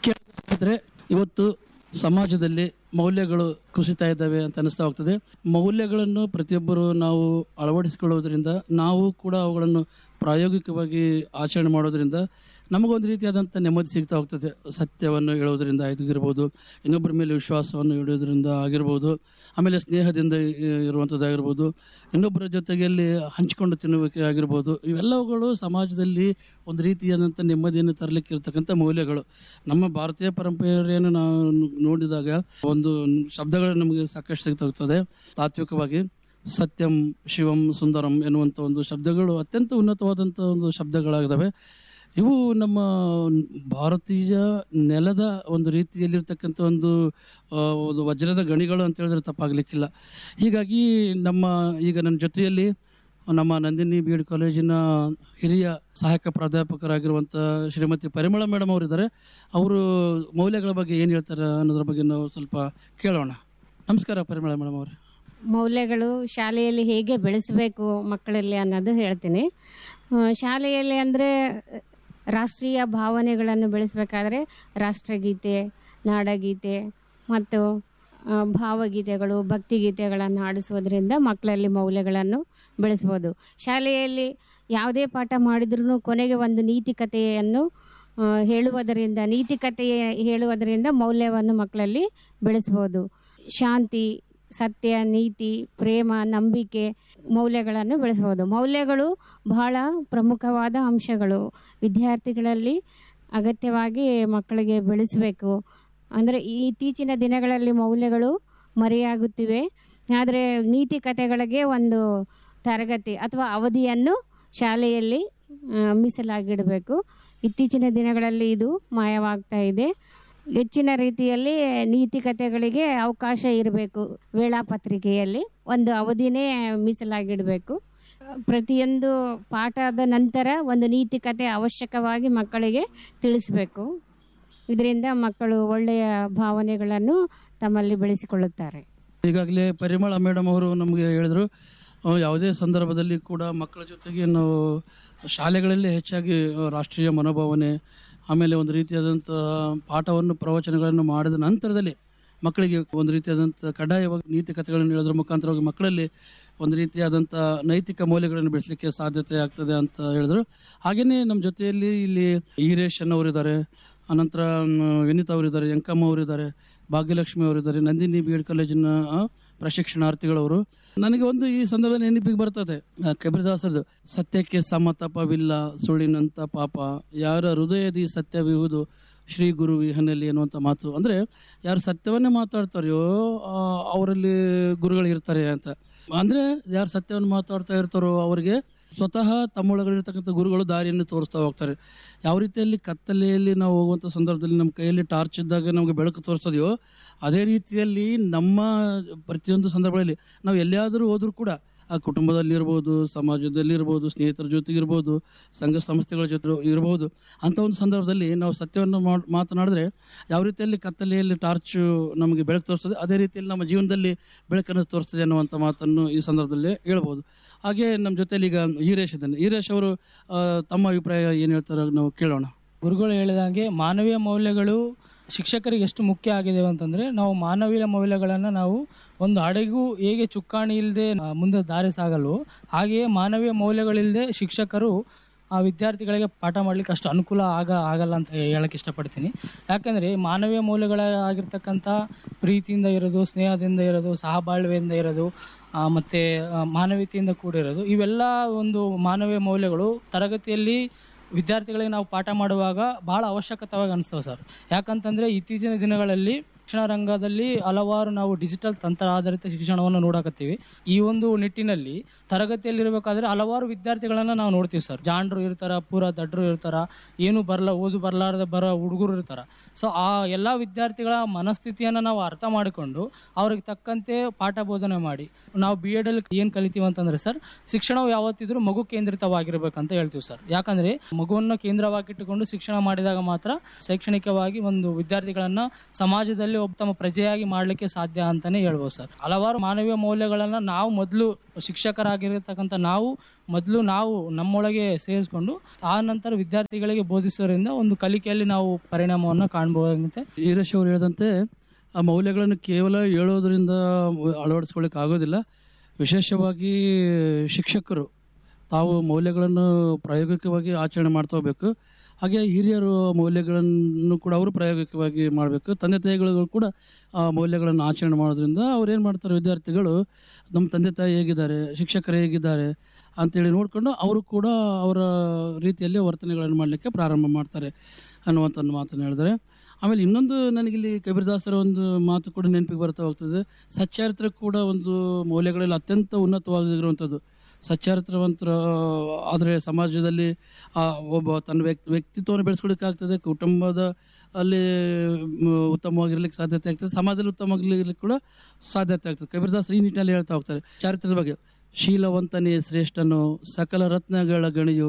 ಕೇಳಿದ್ರೆ ಇವತ್ತು ಸಮಾಜದಲ್ಲಿ ಮೌಲ್ಯಗಳು ಕುಸಿತಾ ಇದ್ದಾವೆ ಅಂತ ಅನಿಸ್ತಾ ಹೋಗ್ತದೆ ಮೌಲ್ಯಗಳನ್ನು ಪ್ರತಿಯೊಬ್ಬರು ನಾವು ಅಳವಡಿಸಿಕೊಳ್ಳೋದ್ರಿಂದ ನಾವು ಕೂಡ ಅವುಗಳನ್ನು ಪ್ರಾಯೋಗಿಕವಾಗಿ ಆಚರಣೆ ಮಾಡೋದ್ರಿಂದ ನಮಗೊಂದು ರೀತಿಯಾದಂಥ ನೆಮ್ಮದಿ ಸಿಗ್ತಾ ಹೋಗ್ತದೆ ಸತ್ಯವನ್ನು ಹೇಳೋದ್ರಿಂದ ಆಗಿರ್ಬೋದು ಇನ್ನೊಬ್ಬರ ಮೇಲೆ ವಿಶ್ವಾಸವನ್ನು ಇಡೋದ್ರಿಂದ ಆಗಿರ್ಬೋದು ಆಮೇಲೆ ಸ್ನೇಹದಿಂದ ಇ- ಇರುವಂಥದ್ದಾಗಿರ್ಬೋದು ಇನ್ನೊಬ್ಬರ ಜೊತೆಯಲ್ಲಿ ಹಂಚಿಕೊಂಡು ತಿನ್ನುವಿಕೆ ಆಗಿರ್ಬೋದು ಇವೆಲ್ಲವುಗಳು ಸಮಾಜದಲ್ಲಿ ಒಂದು ರೀತಿಯಾದಂಥ ನೆಮ್ಮದಿಯನ್ನು ತರಲಿಕ್ಕೆ ಇರತಕ್ಕಂಥ ಮೌಲ್ಯಗಳು ನಮ್ಮ ಭಾರತೀಯ ಪರಂಪರೆಯನ್ನು ನಾವು ನೋಡಿದಾಗ ಒಂದು ಶಬ್ದಗಳು ನಮಗೆ ಸಾಕಷ್ಟು ಸಿಗ್ತಾ ಹೋಗ್ತದೆ ತಾತ್ವಿಕವಾಗಿ ಸತ್ಯಂ ಶಿವಂ ಸುಂದರಂ ಎನ್ನುವಂಥ ಒಂದು ಶಬ್ದಗಳು ಅತ್ಯಂತ ಉನ್ನತವಾದಂಥ ಒಂದು ಶಬ್ದಗಳಾಗಿದ್ದಾವೆ ಇವು ನಮ್ಮ ಭಾರತೀಯ ನೆಲದ ಒಂದು ರೀತಿಯಲ್ಲಿರ್ತಕ್ಕಂಥ ಒಂದು ಆ, ಒಂದು ವಜ್ರದ ಗಣಿಗಳು ಅಂತ ಹೇಳಿದ್ರೆ ತಪ್ಪಾಗಲಿಕ್ಕಿಲ್ಲ ಹೀಗಾಗಿ ನಮ್ಮ ಈಗ ನನ್ನ ಜೊತೆಯಲ್ಲಿ ನಮ್ಮ ನಂದಿನಿ ಬಿ ಎಡ್ ಕಾಲೇಜಿನ ಹಿರಿಯ ಸಹಾಯಕ ಪ್ರಾಧ್ಯಾಪಕರಾಗಿರುವಂಥ ಶ್ರೀಮತಿ ಪರಿಮಳ ಮೇಡಮ್ ಅವರಿದ್ದಾರೆ ಅವರು ಮೌಲ್ಯಗಳ ಬಗ್ಗೆ ಏನು ಹೇಳ್ತಾರೆ ಅನ್ನೋದ್ರ ಬಗ್ಗೆ ನಾವು ಸ್ವಲ್ಪ ಕೇಳೋಣ ನಮಸ್ಕಾರ ಪರಿಮಳ ಮೇಡಮ್ ಅವರೇ ಮೌಲ್ಯಗಳು ಶಾಲೆಯಲ್ಲಿ ಹೇಗೆ ಬೆಳೆಸಬೇಕು ಮಕ್ಕಳಲ್ಲಿ ಅನ್ನೋದು ಹೇಳ್ತೀನಿ ಆ, ಶಾಲೆಯಲ್ಲಿ ಅಂದರೆ ರಾಷ್ಟ್ರೀಯ ಭಾವನೆಗಳನ್ನು ಬೆಳೆಸಬೇಕಾದ್ರೆ ರಾಷ್ಟ್ರಗೀತೆ ನಾಡಗೀತೆ ಮತ್ತು ಆ, ಭಾವಗೀತೆಗಳು ಭಕ್ತಿಗೀತೆಗಳನ್ನು ಆಡಿಸೋದ್ರಿಂದ ಮಕ್ಕಳಲ್ಲಿ ಮೌಲ್ಯಗಳನ್ನು ಬೆಳೆಸ್ಬೋದು ಶಾಲೆಯಲ್ಲಿ ಯಾವುದೇ ಪಾಠ ಮಾಡಿದ್ರೂ ಕೊನೆಗೆ ಒಂದು ನೀತಿಕತೆಯನ್ನು ಆ, ಹೇಳುವುದರಿಂದ ನೀತಿಕತೆ ಹೇಳುವುದರಿಂದ ಮೌಲ್ಯವನ್ನು ಮಕ್ಕಳಲ್ಲಿ ಬೆಳೆಸ್ಬೋದು ಶಾಂತಿ ಸತ್ಯ ನೀತಿ ಪ್ರೇಮ ನಂಬಿಕೆ ಮೌಲ್ಯಗಳನ್ನು ಬೆಳೆಸ್ಬೋದು ಮೌಲ್ಯಗಳು ಬಹಳ ಪ್ರಮುಖವಾದ ಅಂಶಗಳು ವಿದ್ಯಾರ್ಥಿಗಳಲ್ಲಿ ಅಗತ್ಯವಾಗಿ ಮಕ್ಕಳಿಗೆ ಬೆಳೆಸಬೇಕು ಅಂದರೆ ಇತ್ತೀಚಿನ ದಿನಗಳಲ್ಲಿ ಮೌಲ್ಯಗಳು ಮರೆಯಾಗುತ್ತಿವೆ ಆದರೆ ನೀತಿ ಕಥೆಗಳಿಗೆ ಒಂದು ತರಗತಿ ಅಥವಾ ಅವಧಿಯನ್ನು ಶಾಲೆಯಲ್ಲಿ ಆ, ಮೀಸಲಾಗಿಡಬೇಕು ಇತ್ತೀಚಿನ ದಿನಗಳಲ್ಲಿ ಇದು ಮಾಯವಾಗ್ತಾ ಇದೆ ಹೆಚ್ಚಿನ ರೀತಿಯಲ್ಲಿ ನೀತಿ ಕಥೆಗಳಿಗೆ ಅವಕಾಶ ಇರಬೇಕು ವೇಳಾಪತ್ರಿಕೆಯಲ್ಲಿ ಒಂದು ಅವಧಿನೇ ಮೀಸಲಾಗಿಡಬೇಕು ಪ್ರತಿಯೊಂದು ಪಾಠದ ನಂತರ ಒಂದು ನೀತಿ ಕಥೆ ಅವಶ್ಯಕವಾಗಿ ಮಕ್ಕಳಿಗೆ ತಿಳಿಸಬೇಕು ಇದರಿಂದ ಮಕ್ಕಳು ಒಳ್ಳೆಯ ಭಾವನೆಗಳನ್ನು ತಮ್ಮಲ್ಲಿ ಬೆಳೆಸಿಕೊಳ್ಳುತ್ತಾರೆ ಈಗಾಗಲೇ ಪರಿಮಳ ಮೇಡಮ್ ಅವರು ನಮಗೆ ಹೇಳಿದರು ಆ, ಯಾವುದೇ ಸಂದರ್ಭದಲ್ಲಿ ಕೂಡ ಮಕ್ಕಳ ಜೊತೆಗೆ ನಾವು ಶಾಲೆಗಳಲ್ಲಿ ಹೆಚ್ಚಾಗಿ ಆ, ರಾಷ್ಟ್ರೀಯ ಮನೋಭಾವನೆ ಆಮೇಲೆ ಒಂದು ರೀತಿಯಾದಂಥ ಪಾಠವನ್ನು ಪ್ರವಚನಗಳನ್ನು ಮಾಡಿದ ನಂತರದಲ್ಲಿ ಮಕ್ಕಳಿಗೆ ಒಂದು ರೀತಿಯಾದಂಥ ಕಡ್ಡಾಯವಾಗಿ ನೀತಿ ಕಥೆಗಳನ್ನು ಹೇಳೋದ್ರ ಮುಖಾಂತರವಾಗಿ ಮಕ್ಕಳಲ್ಲಿ ಒಂದು ರೀತಿಯಾದಂಥ ನೈತಿಕ ಮೌಲ್ಯಗಳನ್ನು ಬೆಳೆಸಲಿಕ್ಕೆ ಸಾಧ್ಯತೆ ಆಗ್ತದೆ ಅಂತ ಹೇಳಿದ್ರು ಹಾಗೆಯೇ ನಮ್ಮ ಜೊತೆಯಲ್ಲಿ ಇಲ್ಲಿ ಈರೇಶ್ ಅವರಿದ್ದಾರೆ ಅನಂತರ ಮ್, ವಿನೀತ್ ಅವರಿದ್ದಾರೆ ಯಂಕಮ್ಮ ಅವರಿದ್ದಾರೆ ಭಾಗ್ಯಲಕ್ಷ್ಮಿ ಅವರಿದ್ದಾರೆ ನಂದಿನಿ ಬಿ ಎಡ್ ಕಾಲೇಜಿನ ಆ, ಪ್ರಶಿಕ್ಷಣಾರ್ಥಿಗಳವರು ನನಗೆ ಒಂದು ಈ ಸಂದರ್ಭದಲ್ಲಿ ನೆನಪಿಗೆ ಬರ್ತದೆ ಆ, ಕಬೀರದಾಸರದು ಸತ್ಯಕ್ಕೆ ಸಮತಪವಿಲ್ಲ ಸುಳ್ಳಿನಂತ ಪಾಪ ಯಾರ ಹೃದಯದಿ ಸತ್ಯವಿಹುದು ಶ್ರೀ ಗುರು ವಿಹನಲ್ಲಿ ಅನ್ನುವಂಥ ಮಾತು ಅಂದರೆ ಯಾರು ಸತ್ಯವನ್ನೇ ಮಾತಾಡ್ತಾರೆಯೋ ಆ, ಅವರಲ್ಲಿ ಗುರುಗಳು ಇರ್ತಾರೆ ಅಂತ ಅಂದರೆ ಯಾರು ಸತ್ಯವನ್ನು ಮಾತಾಡ್ತಾ ಇರ್ತಾರೋ ಅವರಿಗೆ ಸ್ವತಃ ತಮ್ಮೊಳಗಡೆ ಗುರುಗಳು ದಾರಿಯನ್ನು ತೋರಿಸ್ತಾ ಹೋಗ್ತಾರೆ ಯಾವ ರೀತಿಯಲ್ಲಿ ಕತ್ತಲೆಯಲ್ಲಿ ನಾವು ಹೋಗುವಂಥ ಸಂದರ್ಭದಲ್ಲಿ ನಮ್ಮ ಕೈಯಲ್ಲಿ ಟಾರ್ಚ್ ಇದ್ದಾಗ ನಮಗೆ ಬೆಳಕು ತೋರಿಸೋದೆಯೋ ಅದೇ ರೀತಿಯಲ್ಲಿ ನಮ್ಮ ಪ್ರತಿಯೊಂದು ಸಂದರ್ಭಗಳಲ್ಲಿ ನಾವು ಎಲ್ಲಿಯಾದರೂ ಹೋದ್ರೂ ಕೂಡ ಆ ಕುಟುಂಬದಲ್ಲಿ ಇರ್ಬೋದು ಸಮಾಜದಲ್ಲಿ ಇರ್ಬೋದು ಸ್ನೇಹಿತರ ಜೊತೆಗೆ ಇರ್ಬೋದು ಸಂಘ ಸಂಸ್ಥೆಗಳ ಜೊತೆ ಇರ್ಬೋದು ಅಂಥ ಒಂದು ಸಂದರ್ಭದಲ್ಲಿ ನಾವು ಸತ್ಯವನ್ನು ಮಾಡ್- ಮಾತನಾಡಿದ್ರೆ ಯಾವ ರೀತಿಯಲ್ಲಿ ಕತ್ತಲೆಯಲ್ಲಿ ಟಾರ್ಚ್ ನಮಗೆ ಬೆಳಕು ತೋರಿಸ್ತದೆ ಅದೇ ರೀತಿಯಲ್ಲಿ ನಮ್ಮ ಜೀವನದಲ್ಲಿ ಬೆಳಕನ್ನು ತೋರಿಸ್ತದೆ ಅನ್ನುವಂಥ ಮಾತನ್ನು ಈ ಸಂದರ್ಭದಲ್ಲಿ ಹೇಳ್ಬೋದು ಹಾಗೆ ನಮ್ಮ ಜೊತೆಲಿ ಈಗ ಈರೇಶ್ ಇದ್ದಾನೆ ಈರೇಶ್ ಅವರು ಆ, ತಮ್ಮ ಅಭಿಪ್ರಾಯ ಏನು ಹೇಳ್ತಾರೆ ನಾವು ಕೇಳೋಣ ಗುರುಗಳು ಹೇಳಿದಂಗೆ ಮಾನವೀಯ ಮೌಲ್ಯಗಳು ಶಿಕ್ಷಕರಿಗೆ ಎಷ್ಟು ಮುಖ್ಯ ಆಗಿದೆ ಅಂತಂದ್ರೆ ನಾವು ಮಾನವೀಯ ಮೌಲ್ಯಗಳನ್ನು ನಾವು ಒಂದು ಹಡಗು ಹೇಗೆ ಚುಕ್ಕಾಣಿ ಇಲ್ಲದೆ ಮುಂದೆ ದಾರಿ ಸಾಗಲ್ವೋ ಹಾಗೆಯೇ ಮಾನವೀಯ ಮೌಲ್ಯಗಳಿಲ್ಲದೆ ಶಿಕ್ಷಕರು ಆ ವಿದ್ಯಾರ್ಥಿಗಳಿಗೆ ಪಾಠ ಮಾಡ್ಲಿಕ್ಕೆ ಅಷ್ಟು ಅನುಕೂಲ ಆಗ ಆಗಲ್ಲ ಅಂತ ಹೇಳಕ್ಕೆ ಇಷ್ಟಪಡ್ತೀನಿ ಯಾಕಂದರೆ ಮಾನವೀಯ ಮೌಲ್ಯಗಳಾಗಿರ್ತಕ್ಕಂಥ ಪ್ರೀತಿಯಿಂದ ಇರೋದು ಸ್ನೇಹದಿಂದ ಇರೋದು ಸಹಬಾಳ್ವೆಯಿಂದ ಇರೋದು ಆ, ಮತ್ತೆ ಆ, ಮಾನವೀಯತೆಯಿಂದ ಕೂಡಿರೋದು ಇವೆಲ್ಲ ಒಂದು ಮಾನವೀಯ ಮೌಲ್ಯಗಳು ತರಗತಿಯಲ್ಲಿ ವಿದ್ಯಾರ್ಥಿಗಳಿಗೆ ನಾವು ಪಾಠ ಮಾಡುವಾಗ ಬಹಳ ಅವಶ್ಯಕತವಾಗಿ ಅನಿಸ್ತವೆ ಸರ್ ಯಾಕಂತಂದರೆ ಇತ್ತೀಚಿನ ದಿನಗಳಲ್ಲಿ ಶಿಕ್ಷಣ ರಂಗದಲ್ಲಿ ಹಲವಾರು ನಾವು ಡಿಜಿಟಲ್ ತಂತ್ರ ಆಧಾರಿತ ಶಿಕ್ಷಣವನ್ನು ನೋಡಕತ್ತೀವಿ ಈ ಒಂದು ನಿಟ್ಟಿನಲ್ಲಿ ತರಗತಿಯಲ್ಲಿರಬೇಕಾದ್ರೆ ಹಲವಾರು ವಿದ್ಯಾರ್ಥಿಗಳನ್ನು ನಾವು ನೋಡ್ತೀವಿ ಸರ್ ಜಾಂಡ್ರು ಇರ್ತಾರ ಪೂರ ದಡ್ರು ಇರ್ತಾರ ಏನು ಬರಲ್ಲ ಓದು ಬರಲಾರ್ದ ಬರೋ ಹುಡುಗರು ಇರ್ತಾರ ಸೊ ಆ ಎಲ್ಲ ವಿದ್ಯಾರ್ಥಿಗಳ ಮನಸ್ಥಿತಿಯನ್ನು ನಾವು ಅರ್ಥ ಮಾಡಿಕೊಂಡು ಅವ್ರಿಗೆ ತಕ್ಕಂತೆ ಪಾಠ ಬೋಧನೆ ಮಾಡಿ ನಾವು ಬಿ ಎಡಲ್ಲಿ ಏನು ಕಲಿತೀವಿ ಅಂತಂದ್ರೆ ಸರ್ ಶಿಕ್ಷಣವು ಯಾವತ್ತಿದ್ರೂ ಮಗು ಕೇಂದ್ರಿತವಾಗಿರ್ಬೇಕಂತ ಹೇಳ್ತೀವಿ ಸರ್ ಯಾಕಂದ್ರೆ ಮಗುವನ್ನು ಕೇಂದ್ರವಾಗಿಟ್ಟುಕೊಂಡು ಶಿಕ್ಷಣ ಮಾಡಿದಾಗ ಮಾತ್ರ ಶೈಕ್ಷಣಿಕವಾಗಿ ಒಂದು ವಿದ್ಯಾರ್ಥಿಗಳನ್ನ ಸಮಾಜದಲ್ಲಿ ಸಮಾಜದಲ್ಲಿ ಉತ್ತಮ ಪ್ರಜೆಯಾಗಿ ಮಾಡಲಿಕ್ಕೆ ಸಾಧ್ಯ ಅಂತಾನೆ ಹೇಳ್ಬೋದು ಸರ್ ಹಲವಾರು ಮಾನವೀಯ ಮೌಲ್ಯಗಳನ್ನ ನಾವು ಮೊದಲು ಶಿಕ್ಷಕರಾಗಿರತಕ್ಕಂಥ ನಾವು ಮೊದಲು ನಾವು ನಮ್ಮೊಳಗೆ ಸೇರಿಸ್ಕೊಂಡು ಆ ನಂತರ ವಿದ್ಯಾರ್ಥಿಗಳಿಗೆ ಬೋಧಿಸೋದ್ರಿಂದ ಒಂದು ಕಲಿಕೆಯಲ್ಲಿ ನಾವು ಪರಿಣಾಮವನ್ನು ಕಾಣಬಹುದಾಗುತ್ತೆ ಈರೇಶ್ ಅವರು ಹೇಳಿದಂತೆ ಆ ಮೌಲ್ಯಗಳನ್ನು ಕೇವಲ ಹೇಳೋದ್ರಿಂದ ಅಳವಡಿಸ್ಕೊಳ್ಳಿಕ್ಕೆ ಆಗೋದಿಲ್ಲ ವಿಶೇಷವಾಗಿ ಶಿಕ್ಷಕರು ತಾವು ಮೌಲ್ಯಗಳನ್ನು ಪ್ರಾಯೋಗಿಕವಾಗಿ ಆಚರಣೆ ಮಾಡ್ತಾ ಹೋಗ್ಬೇಕು ಹಾಗೆ ಹಿರಿಯರು ಮೌಲ್ಯಗಳನ್ನು ಕೂಡ ಅವರು ಪ್ರಾಯೋಗಿಕವಾಗಿ ಮಾಡಬೇಕು ತಂದೆ ತಾಯಿಗಳು ಕೂಡ ಆ ಮೌಲ್ಯಗಳನ್ನು ಆಚರಣೆ ಮಾಡೋದ್ರಿಂದ ಅವ್ರು ಏನು ಮಾಡ್ತಾರೆ ವಿದ್ಯಾರ್ಥಿಗಳು ನಮ್ಮ ತಂದೆ ತಾಯಿ ಹೇಗಿದ್ದಾರೆ ಶಿಕ್ಷಕರು ಹೇಗಿದ್ದಾರೆ ಅಂತೇಳಿ ನೋಡಿಕೊಂಡು ಅವರು ಕೂಡ ಅವರ ರೀತಿಯಲ್ಲಿ ವರ್ತನೆಗಳನ್ನು ಮಾಡಲಿಕ್ಕೆ ಪ್ರಾರಂಭ ಮಾಡ್ತಾರೆ ಅನ್ನುವಂಥ ಒಂದು ಮಾತನ್ನು ಹೇಳಿದರೆ ಆಮೇಲೆ ಇನ್ನೊಂದು ನನಗಿಲ್ಲಿ ಕಬೀರ್ದಾಸರ ಒಂದು ಮಾತು ಕೂಡ ನೆನಪಿಗೆ ಬರ್ತಾ ಹೋಗ್ತದೆ ಸಚ್ಚಾರಿತ್ರ ಕೂಡ ಒಂದು ಮೌಲ್ಯಗಳಲ್ಲಿ ಅತ್ಯಂತ ಉನ್ನತವಾಗಿರುವಂಥದ್ದು ಸಚ್ಚಾರಿತ್ರವಂತರ ಆದರೆ ಸಮಾಜದಲ್ಲಿ ಆ ಒಬ್ಬ ತನ್ನ ವ್ಯಕ್ತಿ ವ್ಯಕ್ತಿತ್ವವನ್ನು ಬೆಳೆಸ್ಕೊಳ್ಳಿಕ್ಕಾಗ್ತದೆ ಕುಟುಂಬದ ಅಲ್ಲಿ ಮ್, ಉತ್ತಮವಾಗಿರ್ಲಿಕ್ಕೆ ಸಾಧ್ಯತೆ ಆಗ್ತದೆ ಸಮಾಜದಲ್ಲಿ ಉತ್ತಮವಾಗಿರ್ಲಿಕ್ಕೆ ಕೂಡ ಸಾಧ್ಯತೆ ಆಗ್ತದೆ ಕಬೀರ್ದಾಸರು ಈ ನಿಟ್ಟಿನಲ್ಲಿ ಹೇಳ್ತಾ ಹೋಗ್ತಾರೆ ಚಾರಿತ್ರದ ಬಗ್ಗೆ ಶೀಲವಂತನೇ ಶ್ರೇಷ್ಠನು ಸಕಲ ರತ್ನಗಳ ಗಣಿಯು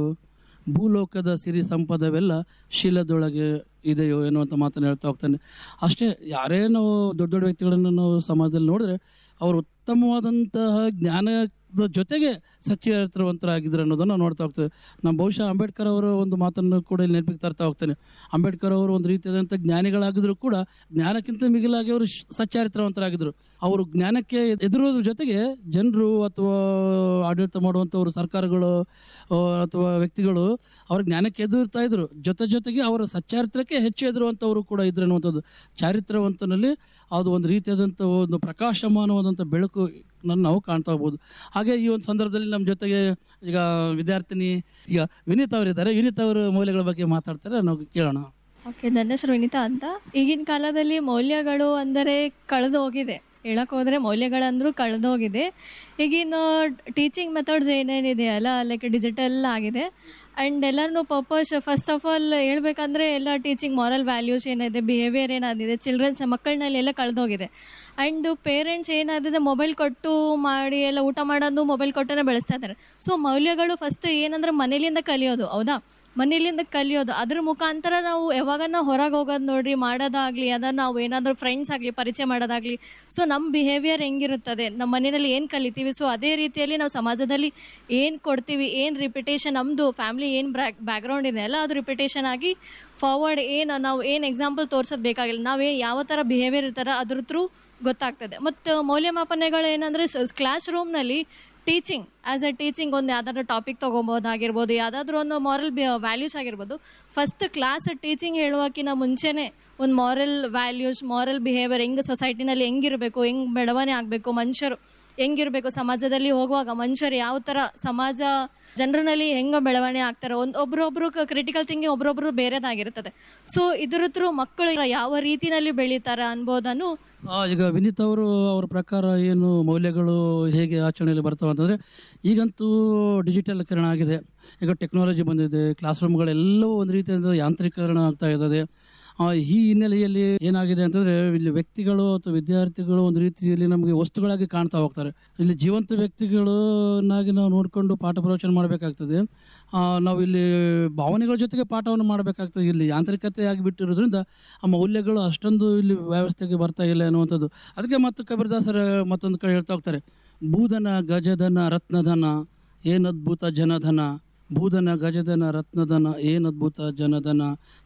ಭೂಲೋಕದ ಸಿರಿ ಸಂಪದವೆಲ್ಲ ಶೀಲದೊಳಗೆ ಇದೆಯೋ ಎನ್ನುವಂಥ ಮಾತನ್ನು ಹೇಳ್ತಾ ಹೋಗ್ತಾನೆ ಅಷ್ಟೇ ಯಾರೇ ನಾವು ದೊಡ್ಡ ದೊಡ್ಡ ವ್ಯಕ್ತಿಗಳನ್ನು ನಾವು ಸಮಾಜದಲ್ಲಿ ನೋಡಿದ್ರೆ ಅವರು ಉತ್ತಮವಾದಂತಹ ಜ್ಞಾನದ ಜೊತೆಗೆ ಸಚ್ಚಾರಿತ್ರವಂತರಾಗಿದ್ರು ಅನ್ನೋದನ್ನು ನಾವು ನೋಡ್ತಾ ಹೋಗ್ತೇವೆ ನಮ್ಮ ಬಹುಶಃ ಅಂಬೇಡ್ಕರ್ ಅವರ ಒಂದು ಮಾತನ್ನು ಕೂಡ ಇಲ್ಲಿ ನೆನಪಿಗೆ ತರ್ತಾ ಹೋಗ್ತೇನೆ ಅಂಬೇಡ್ಕರ್ ಅವರು ಒಂದು ರೀತಿಯಾದಂಥ ಜ್ಞಾನಿಗಳಾಗಿದ್ರು ಕೂಡ ಜ್ಞಾನಕ್ಕಿಂತ ಮಿಗಿಲಾಗಿ ಅವರು ಶ- ಸಚ್ಚಾರಿತ್ರವಂತರಾಗಿದ್ದರು ಅವರು ಜ್ಞಾನಕ್ಕೆ ಎದುರೋದ್ರ ಜೊತೆಗೆ ಜನರು ಅಥವಾ ಆಡಳಿತ ಮಾಡುವಂಥವ್ರು ಸರ್ಕಾರಗಳು ಆ, ಅಥವಾ ವ್ಯಕ್ತಿಗಳು ಅವ್ರ ಜ್ಞಾನಕ್ಕೆ ಎದುರ್ತಾ ಇದ್ರು ಜೊತೆ ಜೊತೆಗೆ ಅವರ ಸಚ್ಚಾರಿತ್ರಕ್ಕೆ ಹೆಚ್ಚು ಎದುರುವಂಥವರು ಕೂಡ ಇದ್ರು ಅನ್ನುವಂಥದ್ದು ಚಾರಿತ್ರವಂತನಲ್ಲಿ ಅದು ಒಂದು ರೀತಿಯಾದಂಥ ಒಂದು ಪ್ರಕಾಶಮಾನವಾದಂಥ ಬೆಳಕು ನನ್ನ ನಾವು ಕಾಣ್ತಾ ಹೋಗ್ಬೋದು ಹಾಗೆ ಈ ಒಂದು ಸಂದರ್ಭದಲ್ಲಿ ನಮ್ಮ ಜೊತೆಗೆ ಈಗ ವಿದ್ಯಾರ್ಥಿನಿ ಈಗ ವಿನೀತ್ ಅವರಿದ್ದಾರೆ ವಿನೀತ್ ಅವರು ಮೌಲ್ಯಗಳ ಬಗ್ಗೆ ಮಾತಾಡ್ತಾರೆ ನಾವು ಕೇಳೋಣ ಓಕೆ ನನ್ನ ಹೆಸರು ವಿನಿತಾ ಅಂತ ಈಗಿನ ಕಾಲದಲ್ಲಿ ಮೌಲ್ಯಗಳು ಅಂದರೆ ಕಳೆದು ಹೋಗಿದೆ ಹೇಳಕ್ ಹೋದ್ರೆ ಮೌಲ್ಯಗಳಂದ್ರೂ ಕಳೆದು ಹೋಗಿದೆ ಈಗಿನ ಟೀಚಿಂಗ್ ಮೆಥಡ್ಸ್ ಏನೇನಿದೆಯಲ್ಲ ಲೈಕ್ ಡಿಜಿಟಲ್ ಆಗಿದೆ ಆ್ಯಂಡ್ ಎಲ್ಲರನ್ನೂ ಪರ್ಪಸ್ ಫಸ್ಟ್ ಆಫ್ ಆಲ್ ಹೇಳ್ಬೇಕಂದ್ರೆ ಎಲ್ಲ ಟೀಚಿಂಗ್ ಮಾರಲ್ ವ್ಯಾಲ್ಯೂಸ್ ಏನಿದೆ ಬಿಹೇವಿಯರ್ ಏನಾದಿದೆ ಚಿಲ್ಡ್ರನ್ಸ್ ಮಕ್ಕಳನ್ನಲ್ಲಿ ಎಲ್ಲ ಕಳೆದೋಗಿದೆ ಆ್ಯಂಡ್ ಪೇರೆಂಟ್ಸ್ ಏನಾದಿದೆ ಮೊಬೈಲ್ ಕೊಟ್ಟು ಮಾಡಿ ಎಲ್ಲ ಊಟ ಮಾಡೋದು ಮೊಬೈಲ್ ಕೊಟ್ಟನೇ ಬೆಳೆಸ್ತಾ ಇದ್ದಾರೆ ಸೊ ಮೌಲ್ಯಗಳು ಫಸ್ಟ್ ಏನಂದ್ರೆ ಮನೇಲಿಂದ ಕಲಿಯೋದು ಹೌದಾ ಮನೇಲಿಂದ ಕಲಿಯೋದು ಅದ್ರ ಮುಖಾಂತರ ನಾವು ಯಾವಾಗನ ಹೊರಗೆ ಹೋಗೋದು ನೋಡ್ರಿ ಮಾಡೋದಾಗ್ಲಿ ಅದನ್ನ ನಾವು ಏನಾದರೂ ಫ್ರೆಂಡ್ಸ್ ಆಗಲಿ ಪರಿಚಯ ಮಾಡೋದಾಗ್ಲಿ ಸೊ ನಮ್ಮ ಬಿಹೇವಿಯರ್ ಹೆಂಗಿರುತ್ತದೆ ನಮ್ಮ ಮನೆಯಲ್ಲಿ ಏನು ಕಲಿತೀವಿ ಸೊ ಅದೇ ರೀತಿಯಲ್ಲಿ ನಾವು ಸಮಾಜದಲ್ಲಿ ಏನು ಕೊಡ್ತೀವಿ ಏನು ರಿಪಿಟೇಷನ್ ನಮ್ಮದು ಫ್ಯಾಮಿಲಿ ಏನು ಬ್ಯಾಕ್ ಬ್ಯಾಕ್ಗ್ರೌಂಡ್ ಇದೆ ಅಲ್ಲ ಅದು ರಿಪಿಟೇಷನ್ ಆಗಿ ಫಾರ್ವರ್ಡ್ ಏನು ನಾವು ಏನು ಎಕ್ಸಾಂಪಲ್ ತೋರ್ಸೋದು ಬೇಕಾಗಿಲ್ಲ ನಾವೇ ಯಾವ ಥರ ಬಿಹೇವಿಯರ್ ಇರ್ತಾರ ಅದ್ರ ಥ್ರೂ ಗೊತ್ತಾಗ್ತದೆ ಮತ್ತು ಮೌಲ್ಯಮಾಪನೆಗಳು ಏನಂದರೆ ಕ್ಲಾಸ್ ರೂಮ್ನಲ್ಲಿ ಟೀಚಿಂಗ್ ಆ್ಯಸ್ ಎ ಟೀಚಿಂಗ್ ಒಂದು ಯಾವ್ದಾದ್ರು ಟಾಪಿಕ್ ತೊಗೊಬೋದಾಗಿರ್ಬೋದು ಯಾವುದಾದ್ರೂ ಒಂದು ಮಾರಲ್ ವ್ಯಾಲ್ಯೂಸ್ ಆಗಿರ್ಬೋದು ಫಸ್ಟ್ ಕ್ಲಾಸ್ ಟೀಚಿಂಗ್ ಹೇಳುವಕ್ಕಿಂತ ಮುಂಚೆನೇ ಒಂದು ಮಾರಲ್ ವ್ಯಾಲ್ಯೂಸ್ ಮಾರಲ್ ಬಿಹೇವಿಯರ್ ಹೆಂಗೆ ಸೊಸೈಟಿನಲ್ಲಿ ಹೆಂಗಿರಬೇಕು ಹೆಂಗೆ ಬೆಳವಣಿಗೆ ಆಗಬೇಕು ಮನುಷ್ಯರು ಹೆಂಗಿರಬೇಕು ಸಮಾಜದಲ್ಲಿ ಹೋಗುವಾಗ ಮನುಷ್ಯರು ಯಾವ ಥರ ಸಮಾಜ ಜನರಲ್ಲಿ ಹೆಂಗೆ ಬೆಳವಣಿಗೆ ಆಗ್ತಾರೆ ಒಂದು ಒಬ್ರೊಬ್ರು ಕ್ರಿಟಿಕಲ್ ಥಿಂಕಿಂಗ್ ಒಬ್ರೊಬ್ರು ಬೇರೆದಾಗಿರ್ತದೆ ಸೊ ಇದ್ರ ಥ್ರೂ ಮಕ್ಕಳು ಯಾವ ರೀತಿನಲ್ಲಿ ಬೆಳೀತಾರೆ ಅನ್ಬೋದನ್ನು ಆ, ಈಗ ವಿನೀತ್ ಅವರು ಅವರ ಪ್ರಕಾರ ಏನು ಮೌಲ್ಯಗಳು ಹೇಗೆ ಆಚರಣೆಯಲ್ಲಿ ಬರ್ತಾವೆ ಅಂತಂದರೆ ಈಗಂತೂ ಡಿಜಿಟಲೀಕರಣ ಆಗಿದೆ ಈಗ ಟೆಕ್ನಾಲಜಿ ಬಂದಿದೆ ಕ್ಲಾಸ್ ರೂಮ್ಗಳೆಲ್ಲವೂ ಒಂದು ರೀತಿಯಾದ ಯಾಂತ್ರೀಕರಣ ಆಗ್ತಾ ಇರ್ತದೆ ಆ, ಈ ಹಿನ್ನೆಲೆಯಲ್ಲಿ ಏನಾಗಿದೆ ಅಂತಂದರೆ ಇಲ್ಲಿ ವ್ಯಕ್ತಿಗಳು ಅಥವಾ ವಿದ್ಯಾರ್ಥಿಗಳು ಒಂದು ರೀತಿಯಲ್ಲಿ ನಮಗೆ ವಸ್ತುಗಳಾಗಿ ಕಾಣ್ತಾ ಹೋಗ್ತಾರೆ ಇಲ್ಲಿ ಜೀವಂತ ವ್ಯಕ್ತಿಗಳನ್ನಾಗಿ ನಾವು ನೋಡಿಕೊಂಡು ಪಾಠ ಪ್ರವಚನ ಮಾಡಬೇಕಾಗ್ತದೆ ಆ, ನಾವು ಇಲ್ಲಿ ಭಾವನೆಗಳ ಜೊತೆಗೆ ಪಾಠವನ್ನು ಮಾಡಬೇಕಾಗ್ತದೆ ಇಲ್ಲಿ ಯಾಂತ್ರಿಕತೆ ಆಗಿಬಿಟ್ಟಿರೋದ್ರಿಂದ ಆ ಮೌಲ್ಯಗಳು ಅಷ್ಟೊಂದು ಇಲ್ಲಿ ವ್ಯವಸ್ಥೆಗೆ ಬರ್ತಾ ಇಲ್ಲ ಅನ್ನುವಂಥದ್ದು ಅದಕ್ಕೆ ಮತ್ತು ಕಬೀರ್ದಾಸರ ಮತ್ತೊಂದು ಕಡೆ ಹೇಳ್ತಾ ಹೋಗ್ತಾರೆ ಭೂಧನ ಗಜಧನ ರತ್ನಧನ ಏನದ್ಭುತ ಜನಧನ ಭೂಧನ ಗಜಧನ ರತ್ನಧನ ಏನದ್ಭುತ ಜನಧನ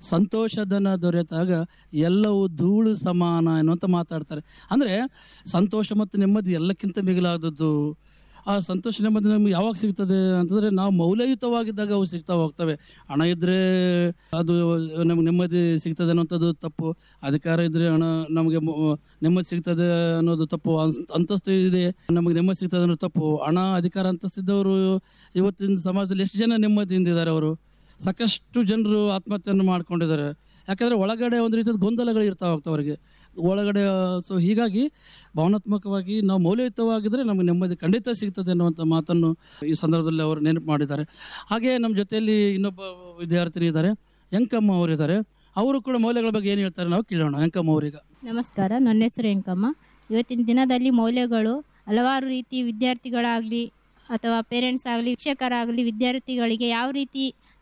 ಸಂತೋಷಧನ ದೊರೆತಾಗ ಎಲ್ಲವೂ ಧೂಳು ಸಮಾನ ಎನ್ನುವಂತ ಮಾತಾಡ್ತಾರೆ ಅಂದರೆ ಸಂತೋಷ ಮತ್ತು ನೆಮ್ಮದಿ ಎಲ್ಲಕ್ಕಿಂತ ಮಿಗಿಲಾದದ್ದು ಆ ಸಂತೋಷ ನೆಮ್ಮದಿ ನಮ್ಗೆ ಯಾವಾಗ ಸಿಗ್ತದೆ ಅಂತಂದರೆ ನಾವು ಮೌಲ್ಯಯುತವಾಗಿದ್ದಾಗ ಅವು ಸಿಗ್ತಾ ಹೋಗ್ತವೆ ಹಣ ಇದ್ದರೆ ಅದು ನಮ್ಗೆ ನೆಮ್ಮದಿ ಸಿಗ್ತದೆ ಅನ್ನೋಂಥದ್ದು ತಪ್ಪು ಅಧಿಕಾರ ಇದ್ದರೆ ಹಣ ನಮಗೆ ಮ- ನೆಮ್ಮದಿ ಸಿಗ್ತದೆ ಅನ್ನೋದು ತಪ್ಪು ಅನ್ಸ್- ಅಂತಸ್ತು ಇದೆ ನಮಗೆ ನೆಮ್ಮದಿ ಸಿಗ್ತದೆ ಅನ್ನೋದು ತಪ್ಪು ಹಣ ಅಧಿಕಾರ ಅಂತಸ್ತಿದ್ದವರು ಇವತ್ತಿನ ಸಮಾಜದಲ್ಲಿ ಎಷ್ಟು ಜನ ನೆಮ್ಮದಿಯಿಂದ ಇದ್ದಾರೆ ಅವರು ಸಾಕಷ್ಟು ಜನರು ಆತ್ಮಹತ್ಯೆಯನ್ನು ಮಾಡ್ಕೊಂಡಿದ್ದಾರೆ ಯಾಕಂದರೆ ಒಳಗಡೆ ಒಂದು ರೀತಿಯ ಗೊಂದಲಗಳು ಇರ್ತಾ ಹೋಗ್ತಾವೆ ಅವರಿಗೆ ಒಳಗಡೆ ಸೊ ಹೀಗಾಗಿ ಭಾವನಾತ್ಮಕವಾಗಿ ನಾವು ಮೌಲ್ಯಯುತವಾಗಿದ್ದರೆ ನಮಗೆ ನೆಮ್ಮದಿ ಖಂಡಿತ ಸಿಗ್ತದೆ ಅನ್ನುವಂಥ ಮಾತನ್ನು ಈ ಸಂದರ್ಭದಲ್ಲಿ ಅವರು ನೆನಪು ಮಾಡಿದ್ದಾರೆ ಹಾಗೆ ನಮ್ಮ ಜೊತೆಯಲ್ಲಿ ಇನ್ನೊಬ್ಬ ವಿದ್ಯಾರ್ಥಿನಿ ಇದ್ದಾರೆ ಯಂಕಮ್ಮ ಅವರಿದ್ದಾರೆ ಅವರು ಕೂಡ ಮೌಲ್ಯಗಳ ಬಗ್ಗೆ ಏನು ಹೇಳ್ತಾರೆ ನಾವು ಕೇಳೋಣ ಯಂಕಮ್ಮ ಅವರೀಗ ನಮಸ್ಕಾರ ನನ್ನ ಹೆಸರು ಎಂಕಮ್ಮ ಇವತ್ತಿನ ದಿನದಲ್ಲಿ ಮೌಲ್ಯಗಳು ಹಲವಾರು ರೀತಿ ವಿದ್ಯಾರ್ಥಿಗಳಾಗಲಿ ಅಥವಾ ಪೇರೆಂಟ್ಸ್ ಆಗಲಿ ಶಿಕ್ಷಕರಾಗಲಿ ವಿದ್ಯಾರ್ಥಿಗಳಿಗೆ ಯಾವ ರೀತಿ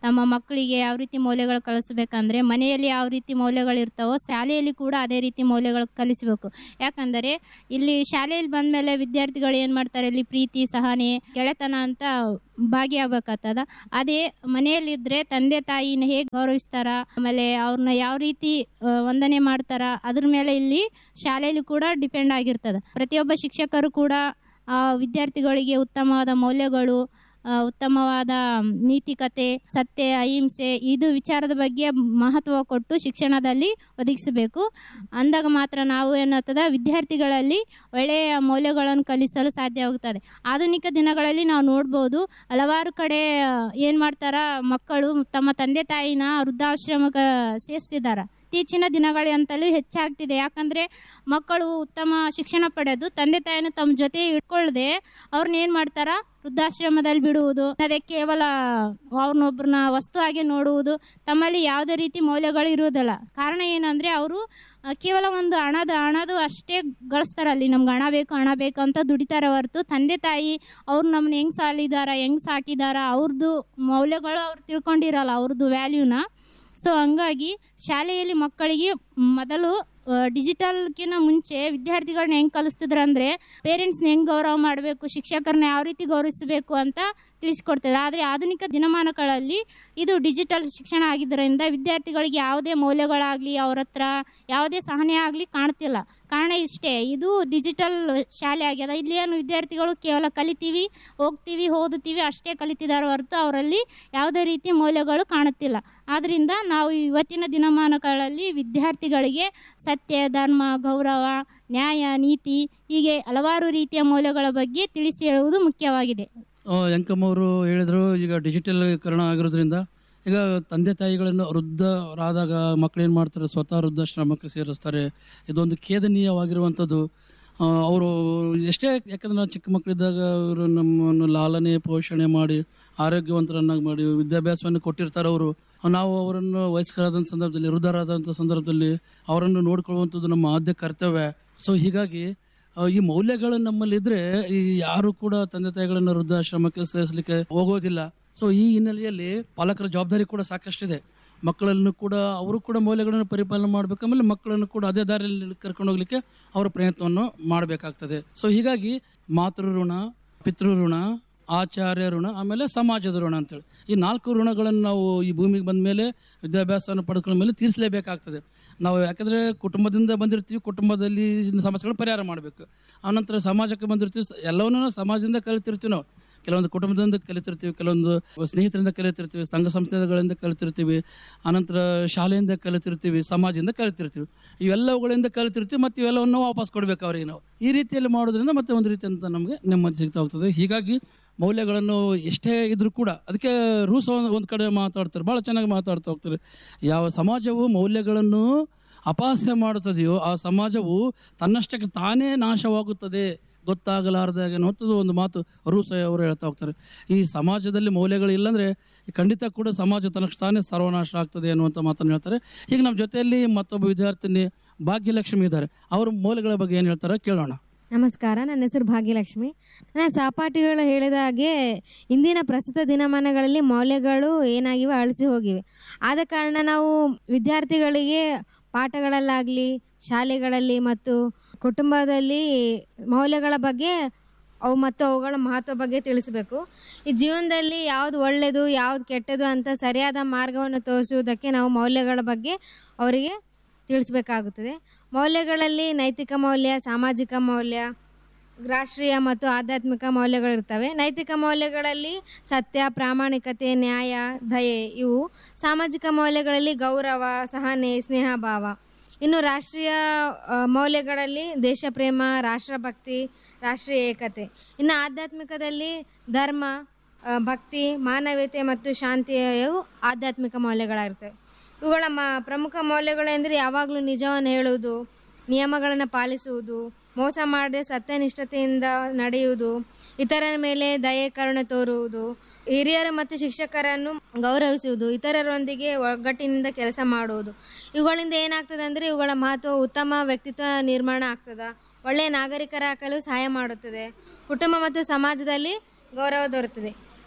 ತಮ್ಮ ಮಕ್ಕಳಿಗೆ ಯಾವ ರೀತಿ ಮೌಲ್ಯಗಳು ಕಲಿಸ್ಬೇಕಂದ್ರೆ ಮನೆಯಲ್ಲಿ ಯಾವ ರೀತಿ ಮೌಲ್ಯಗಳು ಇರ್ತಾವೋ ಶಾಲೆಯಲ್ಲಿ ಕೂಡ ಅದೇ ರೀತಿ ಮೌಲ್ಯಗಳು ಕಲಿಸಬೇಕು ಯಾಕಂದರೆ ಇಲ್ಲಿ ಶಾಲೆಯಲ್ಲಿ ಬಂದಮೇಲೆ ವಿದ್ಯಾರ್ಥಿಗಳು ಏನು ಮಾಡ್ತಾರೆ ಇಲ್ಲಿ ಪ್ರೀತಿ ಸಹನೆ ಗೆಳೆತನ ಅಂತ ಭಾಗಿಯಾಗಬೇಕಾಗ್ತದ ಅದೇ ಮನೆಯಲ್ಲಿದ್ದರೆ ತಂದೆ ತಾಯಿನ ಹೇಗೆ ಗೌರವಿಸ್ತಾರ ಆಮೇಲೆ ಅವ್ರನ್ನ ಯಾವ ರೀತಿ ಆ, ವಂದನೆ ಮಾಡ್ತಾರ ಅದ್ರ ಮೇಲೆ ಇಲ್ಲಿ ಶಾಲೆಯಲ್ಲಿ ಕೂಡ ಡಿಪೆಂಡ್ ಆಗಿರ್ತದೆ ಪ್ರತಿಯೊಬ್ಬ ಶಿಕ್ಷಕರು ಕೂಡ ಆ ವಿದ್ಯಾರ್ಥಿಗಳಿಗೆ ಉತ್ತಮವಾದ ಮೌಲ್ಯಗಳು ಆ, ಉತ್ತಮವಾದ ನೀತಿಕತೆ ಸತ್ಯ ಅಹಿಂಸೆ ಇದು ವಿಚಾರದ ಬಗ್ಗೆ ಮಹತ್ವ ಕೊಟ್ಟು ಶಿಕ್ಷಣದಲ್ಲಿ ಒದಗಿಸಬೇಕು ಅಂದಾಗ ಮಾತ್ರ ನಾವು ಏನಾಗ್ತದ ವಿದ್ಯಾರ್ಥಿಗಳಲ್ಲಿ ಒಳ್ಳೆಯ ಮೌಲ್ಯಗಳನ್ನು ಕಲಿಸಲು ಸಾಧ್ಯವಾಗುತ್ತದೆ ಆಧುನಿಕ ದಿನಗಳಲ್ಲಿ ನಾವು ನೋಡ್ಬೋದು ಹಲವಾರು ಕಡೆ ಏನು ಮಾಡ್ತಾರ ಮಕ್ಕಳು ತಮ್ಮ ತಂದೆ ತಾಯಿನ ವೃದ್ಧಾಶ್ರಮಕ್ಕೆ ಸೇರಿಸ್ತಿದ್ದಾರೆ ಇತ್ತೀಚಿನ ದಿನಗಳಂತಲೂ ಹೆಚ್ಚಾಗ್ತಿದೆ ಯಾಕಂದರೆ ಮಕ್ಕಳು ಉತ್ತಮ ಶಿಕ್ಷಣ ಪಡೆದು ತಂದೆ ತಾಯಿನ ತಮ್ಮ ಜೊತೆ ಇಟ್ಕೊಳ್ಳದೆ ಅವ್ರನ್ನ ಏನು ಮಾಡ್ತಾರ ವೃದ್ಧಾಶ್ರಮದಲ್ಲಿ ಬಿಡುವುದು ಅದೇ ಕೇವಲ ಅವ್ರನ್ನೊಬ್ರನ್ನ ವಸ್ತು ಆಗಿ ನೋಡುವುದು ತಮ್ಮಲ್ಲಿ ಯಾವುದೇ ರೀತಿ ಮೌಲ್ಯಗಳು ಇರುವುದಿಲ್ಲ ಕಾರಣ ಏನಂದರೆ ಅವರು ಆ, ಕೇವಲ ಒಂದು ಹಣದ ಹಣದು ಅಷ್ಟೇ ಗಳಿಸ್ತಾರೆ ಅಲ್ಲಿ ನಮ್ಗೆ ಹಣ ಬೇಕು ಹಣ ಬೇಕು ಅಂತ ದುಡಿತಾರೆ ಹೊರತು ತಂದೆ ತಾಯಿ ಅವ್ರು ನಮ್ಮನ್ನ ಹೆಂಗೆ ಸಾಲಿದಾರ ಹೆಂಗೆ ಸಾಕಿದಾರ ಅವ್ರದ್ದು ಮೌಲ್ಯಗಳು ಅವ್ರು ತಿಳ್ಕೊಂಡಿರಲ್ಲ ಅವ್ರದ್ದು ವ್ಯಾಲ್ಯೂನ ಸೊ ಹಂಗಾಗಿ ಶಾಲೆಯಲ್ಲಿ ಮಕ್ಕಳಿಗೆ ಮೊದಲು ಡಿಜಿಟಲ್ಗಿನ ಮುಂಚೆ ವಿದ್ಯಾರ್ಥಿಗಳನ್ನ ಹೆಂಗೆ ಕಲಿಸ್ತಿದ್ರು ಅಂದರೆ ಪೇರೆಂಟ್ಸ್ನ ಹೆಂಗೆ ಗೌರವ ಮಾಡಬೇಕು ಶಿಕ್ಷಕರನ್ನ ಯಾವ ರೀತಿ ಗೌರವಿಸಬೇಕು ಅಂತ ತಿಳಿಸ್ಕೊಡ್ತಾರೆ ಆದರೆ ಆಧುನಿಕ ದಿನಮಾನಗಳಲ್ಲಿ ಇದು ಡಿಜಿಟಲ್ ಶಿಕ್ಷಣ ಆಗಿದ್ದರಿಂದ ವಿದ್ಯಾರ್ಥಿಗಳಿಗೆ ಯಾವುದೇ ಮೌಲ್ಯಗಳಾಗಲಿ ಅವ್ರ ಹತ್ರ ಯಾವುದೇ ಸಹನೆ ಆಗಲಿ ಕಾಣ್ತಿಲ್ಲ ಕಾರಣ ಇಷ್ಟೇ ಇದು ಡಿಜಿಟಲ್ ಶಾಲೆ ಆಗ್ಯದ ಇಲ್ಲಿ ಏನು ವಿದ್ಯಾರ್ಥಿಗಳು ಕೇವಲ ಕಲಿತೀವಿ ಹೋಗ್ತೀವಿ ಓದುತ್ತೀವಿ ಅಷ್ಟೇ ಕಲಿತಿದ್ದಾರೆ ಹೊರತು ಅವರಲ್ಲಿ ಯಾವುದೇ ರೀತಿ ಮೌಲ್ಯಗಳು ಕಾಣುತ್ತಿಲ್ಲ ಆದ್ದರಿಂದ ನಾವು ಇವತ್ತಿನ ದಿನಮಾನಗಳಲ್ಲಿ ವಿದ್ಯಾರ್ಥಿಗಳಿಗೆ ಸತ್ಯ ಧರ್ಮ ಗೌರವ ನ್ಯಾಯ ನೀತಿ ಹೀಗೆ ಹಲವಾರು ರೀತಿಯ ಮೌಲ್ಯಗಳ ಬಗ್ಗೆ ತಿಳಿಸಿ ಹೇಳುವುದು ಮುಖ್ಯವಾಗಿದೆ ಯಂಕಮ್ಮ ಅವರು ಹೇಳಿದ್ರು ಈಗ ಡಿಜಿಟಲೀಕರಣ ಆಗಿರೋದ್ರಿಂದ ಈಗ ತಂದೆ ತಾಯಿಗಳನ್ನು ವೃದ್ಧರಾದಾಗ ಮಕ್ಕಳೇನು ಮಾಡ್ತಾರೆ ಸ್ವತಃ ವೃದ್ಧಾಶ್ರಮಕ್ಕೆ ಸೇರಿಸ್ತಾರೆ ಇದೊಂದು ಖೇದನೀಯವಾಗಿರುವಂಥದ್ದು ಅವರು ಎಷ್ಟೇ ಯಾಕಂದ್ರೆ ನಾವು ಚಿಕ್ಕ ಮಕ್ಕಳಿದ್ದಾಗ ಅವರು ನಮ್ಮನ್ನು ಲಾಲನೆ ಪೋಷಣೆ ಮಾಡಿ ಆರೋಗ್ಯವಂತರನ್ನಾಗಿ ಮಾಡಿ ವಿದ್ಯಾಭ್ಯಾಸವನ್ನು ಕೊಟ್ಟಿರ್ತಾರೆ ಅವರು ನಾವು ಅವರನ್ನು ವಯಸ್ಕರಾದಂಥ ಸಂದರ್ಭದಲ್ಲಿ ವೃದ್ಧರಾದಂಥ ಸಂದರ್ಭದಲ್ಲಿ ಅವರನ್ನು ನೋಡ್ಕೊಳ್ಳುವಂಥದ್ದು ನಮ್ಮ ಆದ್ಯ ಕರ್ತವ್ಯ ಸೊ ಹೀಗಾಗಿ ಆ, ಈ ಮೌಲ್ಯಗಳು ನಮ್ಮಲ್ಲಿ ಇದ್ರೆ ಈ ಯಾರು ಕೂಡ ತಂದೆ ತಾಯಿಗಳನ್ನ ವೃದ್ಧಾಶ್ರಮಕ್ಕೆ ಸೇರಿಸಲಿಕ್ಕೆ ಹೋಗೋದಿಲ್ಲ ಸೊ ಈ ಹಿನ್ನೆಲೆಯಲ್ಲಿ ಪಾಲಕರ ಜವಾಬ್ದಾರಿ ಕೂಡ ಸಾಕಷ್ಟಿದೆ ಮಕ್ಕಳನ್ನು ಕೂಡ ಅವರು ಕೂಡ ಮೌಲ್ಯಗಳನ್ನು ಪರಿಪಾಲನೆ ಮಾಡಬೇಕು ಆಮೇಲೆ ಮಕ್ಕಳನ್ನು ಕೂಡ ಅದೇ ದಾರಿಯಲ್ಲಿ ಕರ್ಕೊಂಡು ಹೋಗ್ಲಿಕ್ಕೆ ಅವರ ಪ್ರಯತ್ನವನ್ನು ಮಾಡಬೇಕಾಗ್ತದೆ ಸೊ ಹೀಗಾಗಿ ಮಾತೃ ಋಣ ಪಿತೃ ಋಣ ಆಚಾರ್ಯ ಋಣ ಆಮೇಲೆ ಸಮಾಜದ ಋಣ ಅಂತೇಳಿ ಈ ನಾಲ್ಕು ಋಣಗಳನ್ನು ನಾವು ಈ ಭೂಮಿಗೆ ಬಂದ ಮೇಲೆ ವಿದ್ಯಾಭ್ಯಾಸವನ್ನು ಪಡೆದುಕೊಂಡ ಮೇಲೆ ತೀರಿಸಲೇಬೇಕಾಗ್ತದೆ ನಾವು ಯಾಕಂದರೆ ಕುಟುಂಬದಿಂದ ಬಂದಿರ್ತೀವಿ ಕುಟುಂಬದಲ್ಲಿ ಸಮಸ್ಯೆಗಳು ಪರಿಹಾರ ಮಾಡಬೇಕು ಆನಂತರ ಸಮಾಜಕ್ಕೆ ಬಂದಿರ್ತೀವಿ ಸ- ಎಲ್ಲವನ್ನೂ ಸಮಾಜದಿಂದ ಕಲಿತಿರ್ತೀವಿ ನಾವು ಕೆಲವೊಂದು ಕುಟುಂಬದಿಂದ ಕಲಿತಿರ್ತೀವಿ ಕೆಲವೊಂದು ಸ್ನೇಹಿತರಿಂದ ಕಲಿತಿರ್ತೀವಿ ಸಂಘ ಸಂಸ್ಥೆಗಳಿಂದ ಕಲಿತಿರ್ತೀವಿ ಆನಂತರ ಶಾಲೆಯಿಂದ ಕಲಿತಿರ್ತೀವಿ ಸಮಾಜದಿಂದ ಕಲಿತಿರ್ತೀವಿ ಇವೆಲ್ಲವುಗಳಿಂದ ಕಲಿತಿರ್ತೀವಿ ಮತ್ತು ಇವೆಲ್ಲವನ್ನು ವಾಪಸ್ ಕೊಡಬೇಕು ಅವರಿಗೆ ನಾವು ಈ ರೀತಿಯಲ್ಲಿ ಮಾಡೋದ್ರಿಂದ ಮತ್ತೆ ಒಂದು ರೀತಿಯಂತ ನಮಗೆ ನೆಮ್ಮದಿ ಸಿಗ್ತಾ ಹೋಗ್ತದೆ ಹೀಗಾಗಿ ಮೌಲ್ಯಗಳನ್ನು ಎಷ್ಟೇ ಇದ್ರೂ ಕೂಡ ಅದಕ್ಕೆ ರೂಸ್ ಒಂದು ಕಡೆ ಮಾತಾಡ್ತಾರೆ ಭಾಳ ಚೆನ್ನಾಗಿ ಮಾತಾಡ್ತಾ ಹೋಗ್ತಾರೆ ಯಾವ ಸಮಾಜವು ಮೌಲ್ಯಗಳನ್ನು ಅಪಹಾಸ್ಯ ಮಾಡುತ್ತದೆಯೋ ಆ ಸಮಾಜವು ತನ್ನಷ್ಟಕ್ಕೆ ತಾನೇ ನಾಶವಾಗುತ್ತದೆ ಗೊತ್ತಾಗಲಾರ್ದಾಗ ಅನ್ನುವಂಥದ್ದು ಒಂದು ಮಾತು ರೂಸ್ ಅವರು ಹೇಳ್ತಾ ಹೋಗ್ತಾರೆ ಈ ಸಮಾಜದಲ್ಲಿ ಮೌಲ್ಯಗಳು ಇಲ್ಲಾಂದ್ರೆ ಖಂಡಿತ ಕೂಡ ಸಮಾಜ ತನ್ನಷ್ಟು ತಾನೇ ಸರ್ವನಾಶ ಆಗ್ತದೆ ಅನ್ನುವಂಥ ಮಾತನ್ನು ಹೇಳ್ತಾರೆ ಈಗ ನಮ್ಮ ಜೊತೆಯಲ್ಲಿ ಮತ್ತೊಬ್ಬ ವಿದ್ಯಾರ್ಥಿನಿ ಭಾಗ್ಯಲಕ್ಷ್ಮಿ ಇದ್ದಾರೆ ಅವ್ರ ಮೌಲ್ಯಗಳ ಬಗ್ಗೆ ಏನು ಹೇಳ್ತಾರೆ ಕೇಳೋಣ ನಮಸ್ಕಾರ ನನ್ನ ಹೆಸರು ಭಾಗ್ಯಲಕ್ಷ್ಮಿ ನನ್ನ ಸಹಪಾಠಿಗಳು ಹೇಳಿದ ಹಾಗೆ ಇಂದಿನ ಪ್ರಸ್ತುತ ದಿನಮಾನಗಳಲ್ಲಿ ಮೌಲ್ಯಗಳು ಏನಾಗಿವೆ ಅಳಿಸಿ ಹೋಗಿವೆ ಆದ ಕಾರಣ ನಾವು ವಿದ್ಯಾರ್ಥಿಗಳಿಗೆ ಪಾಠಗಳಲ್ಲಾಗಲಿ ಶಾಲೆಗಳಲ್ಲಿ ಮತ್ತು ಕುಟುಂಬದಲ್ಲಿ ಮೌಲ್ಯಗಳ ಬಗ್ಗೆ ಅವು ಮತ್ತು ಅವುಗಳ ಮಹತ್ವ ಬಗ್ಗೆ ತಿಳಿಸಬೇಕು ಈ ಜೀವನದಲ್ಲಿ ಯಾವುದು ಒಳ್ಳೆಯದು ಯಾವುದು ಕೆಟ್ಟದು ಅಂತ ಸರಿಯಾದ ಮಾರ್ಗವನ್ನು ತೋರಿಸುವುದಕ್ಕೆ ನಾವು ಮೌಲ್ಯಗಳ ಬಗ್ಗೆ ಅವರಿಗೆ ತಿಳಿಸ್ಬೇಕಾಗುತ್ತದೆ ಮೌಲ್ಯಗಳಲ್ಲಿ ನೈತಿಕ ಮೌಲ್ಯ ಸಾಮಾಜಿಕ ಮೌಲ್ಯ ರಾಷ್ಟ್ರೀಯ ಮತ್ತು ಆಧ್ಯಾತ್ಮಿಕ ಮೌಲ್ಯಗಳಿರ್ತವೆ ನೈತಿಕ ಮೌಲ್ಯಗಳಲ್ಲಿ ಸತ್ಯ ಪ್ರಾಮಾಣಿಕತೆ ನ್ಯಾಯ ದಯೆ ಇವು ಸಾಮಾಜಿಕ ಮೌಲ್ಯಗಳಲ್ಲಿ ಗೌರವ ಸಹನೆ ಸ್ನೇಹ ಭಾವ ಇನ್ನು ರಾಷ್ಟ್ರೀಯ ಆ, ಮೌಲ್ಯಗಳಲ್ಲಿ ದೇಶಪ್ರೇಮ ರಾಷ್ಟ್ರಭಕ್ತಿ ರಾಷ್ಟ್ರೀಯ ಏಕತೆ ಇನ್ನು ಆಧ್ಯಾತ್ಮಿಕದಲ್ಲಿ ಧರ್ಮ ಆ, ಭಕ್ತಿ ಮಾನವೀಯತೆ ಮತ್ತು ಶಾಂತಿಯು ಆಧ್ಯಾತ್ಮಿಕ ಮೌಲ್ಯಗಳಾಗಿರ್ತವೆ ಇವುಗಳ ಮ ಪ್ರಮುಖ ಮೌಲ್ಯಗಳೆಂದರೆ ಯಾವಾಗಲೂ ನಿಜವನ್ನು ಹೇಳುವುದು ನಿಯಮಗಳನ್ನು ಪಾಲಿಸುವುದು ಮೋಸ ಮಾಡದೆ ಸತ್ಯನಿಷ್ಠತೆಯಿಂದ ನಡೆಯುವುದು ಇತರರ ಮೇಲೆ ದಯೆ ಕರುಣೆ ತೋರುವುದು ಹಿರಿಯರು ಮತ್ತು ಶಿಕ್ಷಕರನ್ನು ಗೌರವಿಸುವುದು ಇತರರೊಂದಿಗೆ ಒಗ್ಗಟ್ಟಿನಿಂದ ಕೆಲಸ ಮಾಡುವುದು ಇವುಗಳಿಂದ ಏನಾಗ್ತದೆ ಅಂದರೆ ಇವುಗಳ ಮಹತ್ವ ಉತ್ತಮ ವ್ಯಕ್ತಿತ್ವ ನಿರ್ಮಾಣ ಆಗ್ತದೆ ಒಳ್ಳೆಯ ನಾಗರಿಕರಾಗಲು ಸಹಾಯ ಮಾಡುತ್ತದೆ ಕುಟುಂಬ ಮತ್ತು ಸಮಾಜದಲ್ಲಿ ಗೌರವ ದೊರೆತದೆ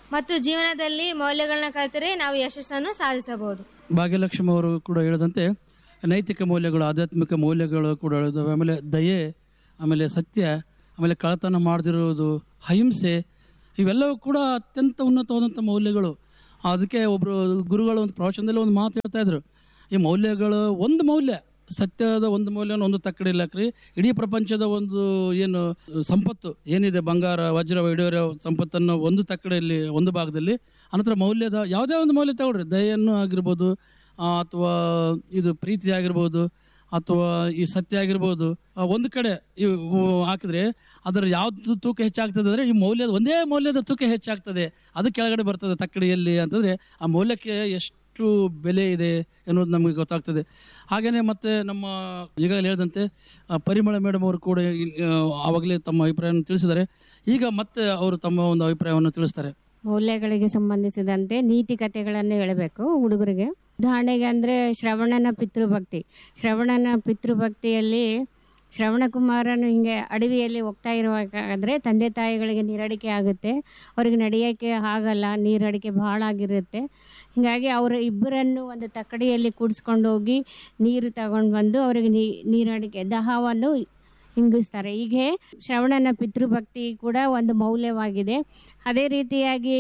ಮತ್ತು ಜೀವನದಲ್ಲಿ ಮೌಲ್ಯಗಳನ್ನ ಕಲಿತರೆ ನಾವು ಯಶಸ್ಸನ್ನು ಸಾಧಿಸಬಹುದು ಭಾಗ್ಯಲಕ್ಷ್ಮಿ ಅವರು ಕೂಡ ಹೇಳಿದಂತೆ ನೈತಿಕ ಮೌಲ್ಯಗಳು ಆಧ್ಯಾತ್ಮಿಕ ಮೌಲ್ಯಗಳು ಕೂಡ ಹೇಳಿದವೆ ಆಮೇಲೆ ದಯೆ ಆಮೇಲೆ ಸತ್ಯ ಆಮೇಲೆ ಕಳತನ ಮಾಡದಿರುವುದು ಅಹಿಂಸೆ ಇವೆಲ್ಲವೂ ಕೂಡ ಅತ್ಯಂತ ಉನ್ನತವಾದಂಥ ಮೌಲ್ಯಗಳು ಅದಕ್ಕೆ ಒಬ್ಬರು ಗುರುಗಳು ಒಂದು ಪ್ರವಚನದಲ್ಲಿ ಒಂದು ಮಾತು ಹೇಳ್ತಾ ಇದ್ರು ಈ ಮೌಲ್ಯಗಳು ಒಂದು ಮೌಲ್ಯ ಸತ್ಯದ ಒಂದು ಮೌಲ್ಯನ ಒಂದು ತಕ್ಕಡಿ ಇಲ್ಲಕ್ರಿ ಇಡೀ ಪ್ರಪಂಚದ ಒಂದು ಏನು ಸಂಪತ್ತು ಏನಿದೆ ಬಂಗಾರ ವಜ್ರ ವೈಡೂರ್ಯ ಸಂಪತ್ತನ್ನು ಒಂದು ತಕ್ಕಡಿಯಲ್ಲಿ ಒಂದು ಭಾಗದಲ್ಲಿ ಅನಂತರ ಮೌಲ್ಯದ ಯಾವುದೇ ಒಂದು ಮೌಲ್ಯ ತಗೊಳ್ರಿ ದಯೆಯನ್ನು ಆಗಿರ್ಬೋದು ಆ, ಅಥವಾ ಇದು ಪ್ರೀತಿ ಆಗಿರ್ಬೋದು ಅಥವಾ ಈ ಸತ್ಯ ಆಗಿರ್ಬೋದು ಆ, ಒಂದು ಕಡೆ ಇವು ಹಾಕಿದ್ರೆ ಅದರ ಯಾವ್ದು ತೂಕ ಹೆಚ್ಚಾಗ್ತದೆ ಅಂದ್ರೆ ಈ ಮೌಲ್ಯದ ಒಂದೇ ಮೌಲ್ಯದ ತೂಕ ಹೆಚ್ಚಾಗ್ತದೆ ಅದು ಕೆಳಗಡೆ ಬರ್ತದೆ ತಕ್ಕಡಿಯಲ್ಲಿ ಅಂತಂದ್ರೆ ಆ ಮೌಲ್ಯಕ್ಕೆ ಎಷ್ಟು ಬೆಲೆ ಇದೆ ಎನ್ನುವುದು ನಮಗೆ ಗೊತ್ತಾಗ್ತದೆ ಹಾಗೆಯೇ ಮತ್ತೆ ನಮ್ಮ ಈಗಾಗಲೇ ಹೇಳಿದಂತೆ ಆ, ಪರಿಮಳ ಮೇಡಮ್ ಅವರು ಕೂಡ ಈ- ಆ, ಆವಾಗಲೇ ತಮ್ಮ ಅಭಿಪ್ರಾಯವನ್ನು ತಿಳಿಸಿದ್ದಾರೆ ಈಗ ಮತ್ತೆ ಅವರು ತಮ್ಮ ಒಂದು ಅಭಿಪ್ರಾಯವನ್ನು ತಿಳಿಸ್ತಾರೆ ಮೌಲ್ಯಗಳಿಗೆ ಸಂಬಂಧಿಸಿದಂತೆ ನೀತಿ ಕಥೆಗಳನ್ನು ಹೇಳಬೇಕು ಹುಡುಗರಿಗೆ ಉದಾಹರಣೆಗೆ ಅಂದರೆ ಶ್ರವಣನ ಪಿತೃಭಕ್ತಿ ಶ್ರವಣನ ಪಿತೃಭಕ್ತಿಯಲ್ಲಿ ಶ್ರವಣಕುಮಾರನು ಹಿಂಗೆ ಅಡವಿಯಲ್ಲಿ ಹೋಗ್ತಾ ಇರುವಾಗಾದರೆ ತಂದೆ ತಾಯಿಗಳಿಗೆ ನೀರಡಿಕೆ ಆಗುತ್ತೆ ಅವ್ರಿಗೆ ನಡೆಯೋಕ್ಕೆ ಆಗಲ್ಲ ನೀರಡಿಕೆ ಭಾಳ ಆಗಿರುತ್ತೆ ಹೀಗಾಗಿ ಅವರ ಇಬ್ಬರನ್ನು ಒಂದು ತಕ್ಕಡಿಯಲ್ಲಿ ಕೂಡಿಸ್ಕೊಂಡು ಹೋಗಿ ನೀರು ತಗೊಂಡು ಬಂದು ಅವರಿಗೆ ನೀ ನೀರಡಿಕೆ ದಹವನ್ನು ಹಿಂಗಿಸ್ತಾರೆ ಹೀಗೆ ಶ್ರವಣನ ಪಿತೃಭಕ್ತಿ ಕೂಡ ಒಂದು ಮೌಲ್ಯವಾಗಿದೆ ಅದೇ ರೀತಿಯಾಗಿ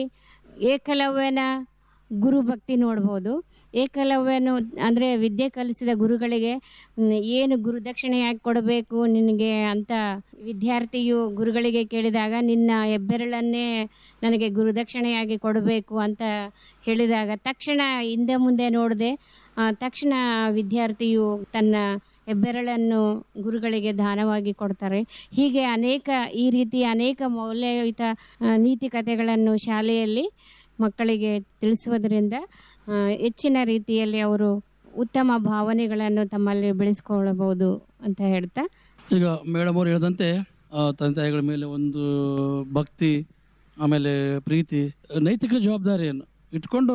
ಏಕಲವ್ಯನ ಗುರುಭಕ್ತಿ ನೋಡ್ಬೋದು ಏಕಲವ್ಯನು ಅಂದರೆ ವಿದ್ಯೆ ಕಲಿಸಿದ ಗುರುಗಳಿಗೆ ಮ್, ಏನು ಗುರುದಕ್ಷಿಣೆಯಾಗಿ ಕೊಡಬೇಕು ನಿನಗೆ ಅಂತ ವಿದ್ಯಾರ್ಥಿಯು ಗುರುಗಳಿಗೆ ಕೇಳಿದಾಗ ನಿನ್ನ ಹೆಬ್ಬೆರಳನ್ನೇ ನನಗೆ ಗುರುದಕ್ಷಿಣೆಯಾಗಿ ಕೊಡಬೇಕು ಅಂತ ಹೇಳಿದಾಗ ತಕ್ಷಣ ಹಿಂದೆ ಮುಂದೆ ನೋಡದೆ ತಕ್ಷಣ ವಿದ್ಯಾರ್ಥಿಯು ತನ್ನ ಹೆಬ್ಬೆರಳನ್ನು ಗುರುಗಳಿಗೆ ದಾನವಾಗಿ ಕೊಡ್ತಾರೆ ಹೀಗೆ ಅನೇಕ ಈ ರೀತಿ ಅನೇಕ ಮೌಲ್ಯಯುತ ಆ, ನೀತಿ ಕಥೆಗಳನ್ನು ಶಾಲೆಯಲ್ಲಿ ಮಕ್ಕಳಿಗೆ ತಿಳಿಸುವುದರಿಂದ ಆ, ಹೆಚ್ಚಿನ ರೀತಿಯಲ್ಲಿ ಅವರು ಉತ್ತಮ ಭಾವನೆಗಳನ್ನು ತಮ್ಮಲ್ಲಿ ಬೆಳೆಸ್ಕೊಳ್ಳಬಹುದು ಅಂತ ಹೇಳ್ತಾ ಈಗ ಮೇಡಮ್ ಅವರು ಹೇಳಿದಂತೆ ಆ, ತಂದೆ ತಾಯಿಗಳ ಮೇಲೆ ಒಂದು ಭಕ್ತಿ ಆಮೇಲೆ ಪ್ರೀತಿ ನೈತಿಕ ಜವಾಬ್ದಾರಿಯನ್ನು ಇಟ್ಕೊಂಡು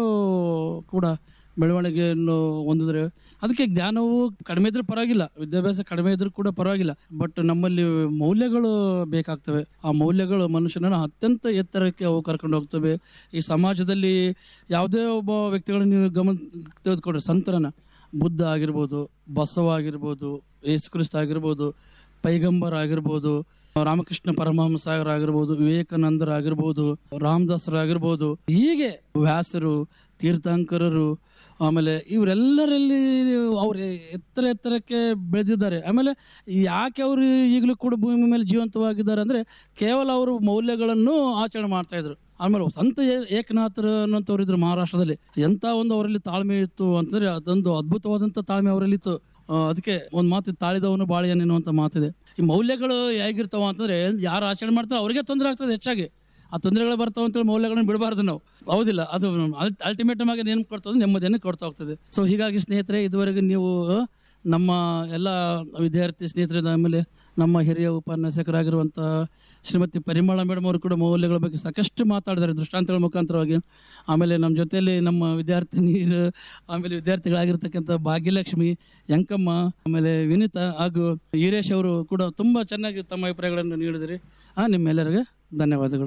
ಕೂಡ ಬೆಳವಣಿಗೆಯನ್ನು ಹೊಂದಿದ್ರೆ ಅದಕ್ಕೆ ಜ್ಞಾನವು ಕಡಿಮೆ ಇದ್ರೂ ಪರವಾಗಿಲ್ಲ ವಿದ್ಯಾಭ್ಯಾಸ ಕಡಿಮೆ ಇದ್ರೂ ಕೂಡ ಪರವಾಗಿಲ್ಲ ಬಟ್ ನಮ್ಮಲ್ಲಿ ಮೌಲ್ಯಗಳು ಬೇಕಾಗ್ತವೆ ಆ ಮೌಲ್ಯಗಳು ಮನುಷ್ಯನನ್ನು ಅತ್ಯಂತ ಎತ್ತರಕ್ಕೆ ಅವು ಕರ್ಕೊಂಡು ಹೋಗ್ತವೆ ಈ ಸಮಾಜದಲ್ಲಿ ಯಾವುದೇ ಒಬ್ಬ ವ್ಯಕ್ತಿಗಳನ್ನು ನೀವು ಗಮನ ತೆಗೆದುಕೊಂಡ್ರೆ ಸಂತರನ್ನ ಬುದ್ಧ ಆಗಿರ್ಬೋದು ಬಸವ ಆಗಿರ್ಬೋದು ಯೇಸು ಕ್ರಿಸ್ತ ಆಗಿರ್ಬೋದು ಪೈಗಂಬರ್ ಆಗಿರ್ಬೋದು ರಾಮಕೃಷ್ಣ ಪರಮಹಂಸಾಗರಾಗಿರ್ಬೋದು ವಿವೇಕಾನಂದರಾಗಿರ್ಬೋದು ರಾಮದಾಸರಾಗಿರ್ಬೋದು ಹೀಗೆ ವ್ಯಾಸರು ತೀರ್ಥಂಕರರು ಆಮೇಲೆ ಇವರೆಲ್ಲರಲ್ಲಿ ಅವ್ರು ಎತ್ತರ ಎತ್ತರಕ್ಕೆ ಬೆಳೆದಿದ್ದಾರೆ ಆಮೇಲೆ ಯಾಕೆ ಅವರು ಈಗಲೂ ಕೂಡ ಭೂಮಿ ಮೇಲೆ ಜೀವಂತವಾಗಿದ್ದಾರೆ ಅಂದ್ರೆ ಕೇವಲ ಅವರು ಮೌಲ್ಯಗಳನ್ನು ಆಚರಣೆ ಮಾಡ್ತಾ ಇದ್ರು ಆಮೇಲೆ ಸಂತ ಏ- ಏಕನಾಥರು ಅನ್ನೋಂಥವ್ರು ಇದ್ರು ಮಹಾರಾಷ್ಟ್ರದಲ್ಲಿ ಎಂತ ಒಂದು ಅವರಲ್ಲಿ ತಾಳ್ಮೆ ಇತ್ತು ಅಂತಂದ್ರೆ ಅದೊಂದು ಅದ್ಭುತವಾದಂಥ ತಾಳ್ಮೆ ಅವರಲ್ಲಿ ಇತ್ತು ಆ, ಅದಕ್ಕೆ ಒಂದು ಮಾತು ತಾಳಿದವನು ಬಾಳೆಯನ್ನು ಅಂತ ಮಾತಿದೆ ಈ ಮೌಲ್ಯಗಳು ಹೇಗಿರ್ತಾವ ಅಂತಂದ್ರೆ ಯಾರು ಆಚರಣೆ ಮಾಡ್ತಾರೆ ಅವರಿಗೆ ತೊಂದರೆ ಆಗ್ತದೆ ಹೆಚ್ಚಾಗಿ ಆ ತೊಂದರೆಗಳು ಬರ್ತಾವ ಅಂತೇಳಿ ಮೌಲ್ಯಗಳನ್ನ ಬಿಡಬಾರ್ದು ನಾವು ಹೌದಿಲ್ಲ ಅದು ಅಲ್ಟಿಮೇಟ್ ಆಗಿ ಏನು ಕೊಡ್ತದೆ ನೆಮ್ಮದಿಯನ್ನು ಕೊಡ್ತಾ ಹೋಗ್ತದೆ ಸೊ ಹೀಗಾಗಿ ಸ್ನೇಹಿತರೆ ಇದುವರೆಗೆ ನೀವು ನಮ್ಮ ಎಲ್ಲ ವಿದ್ಯಾರ್ಥಿ ಸ್ನೇಹಿತರದ ಆಮೇಲೆ ನಮ್ಮ ಹಿರಿಯ ಉಪನ್ಯಾಸಕರಾಗಿರುವಂಥ ಶ್ರೀಮತಿ ಪರಿಮಳ ಮೇಡಮ್ ಅವರು ಕೂಡ ಮೌಲ್ಯಗಳ ಬಗ್ಗೆ ಸಾಕಷ್ಟು ಮಾತಾಡಿದ್ದಾರೆ ದೃಷ್ಟಾಂತಗಳ ಮುಖಾಂತರವಾಗಿ ಆಮೇಲೆ ನಮ್ಮ ಜೊತೆಯಲ್ಲಿ ನಮ್ಮ ವಿದ್ಯಾರ್ಥಿನಿಯರು ಆಮೇಲೆ ವಿದ್ಯಾರ್ಥಿಗಳಾಗಿರ್ತಕ್ಕಂಥ ಭಾಗ್ಯಲಕ್ಷ್ಮಿ ಯಂಕಮ್ಮ ಆಮೇಲೆ ವಿನಿತಾ ಹಾಗೂ ವೀರೇಶ್ ಅವರು ಕೂಡ ತುಂಬ ಚೆನ್ನಾಗಿ ತಮ್ಮ ಅಭಿಪ್ರಾಯಗಳನ್ನು ನೀಡಿದಿರಿ ಆ ನಿಮ್ಮೆಲ್ಲರಿಗೆ ಧನ್ಯವಾದಗಳು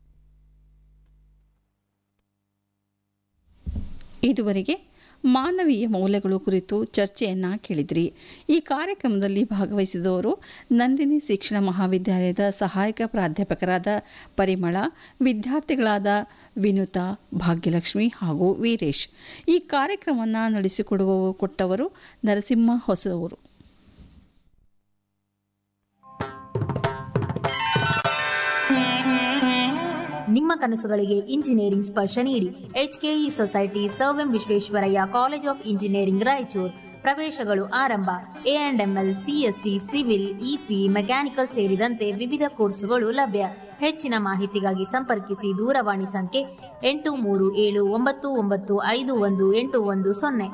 ಇದುವರೆಗೆ ಮಾನವೀಯ ಮೌಲ್ಯಗಳು ಕುರಿತು ಚರ್ಚೆಯನ್ನು ಕೇಳಿದ್ರಿ ಈ ಕಾರ್ಯಕ್ರಮದಲ್ಲಿ ಭಾಗವಹಿಸಿದವರು ನಂದಿನಿ ಶಿಕ್ಷಣ ಮಹಾವಿದ್ಯಾಲಯದ ಸಹಾಯಕ ಪ್ರಾಧ್ಯಾಪಕರಾದ ಪರಿಮಳ ವಿದ್ಯಾರ್ಥಿಗಳಾದ ವಿನುತಾ ಭಾಗ್ಯಲಕ್ಷ್ಮಿ ಹಾಗೂ ವೀರೇಶ್ ಈ ಕಾರ್ಯಕ್ರಮವನ್ನು ನಡೆಸಿಕೊಡುವ ಕೊಟ್ಟವರು ನರಸಿಂಹ ಹೊಸವರು ನಿಮ್ಮ ಕನಸುಗಳಿಗೆ ಇಂಜಿನಿಯರಿಂಗ್ ಸ್ಪರ್ಶ ನೀಡಿ HKE society sir M Visvesvaraya college of engineering Raichur ಪ್ರವೇಶಗಳು ಆರಂಭ A and ML CSC civil EC mechanical ಸೇರಿದಂತೆ ವಿವಿಧ ಕೋರ್ಸುಗಳು ಲಭ್ಯ ಹೆಚ್ಚಿನ ಮಾಹಿತಿಗಾಗಿ ಸಂಪರ್ಕಿಸಿ ದೂರವಾಣಿ ಸಂಖ್ಯೆ ಎಂಟು ಮೂರು ಏಳು ಒಂಬತ್ತು ಒಂಬತ್ತು ಐದು ಒಂದು ಎಂಟು ಒಂದು ಸೊನ್ನೆ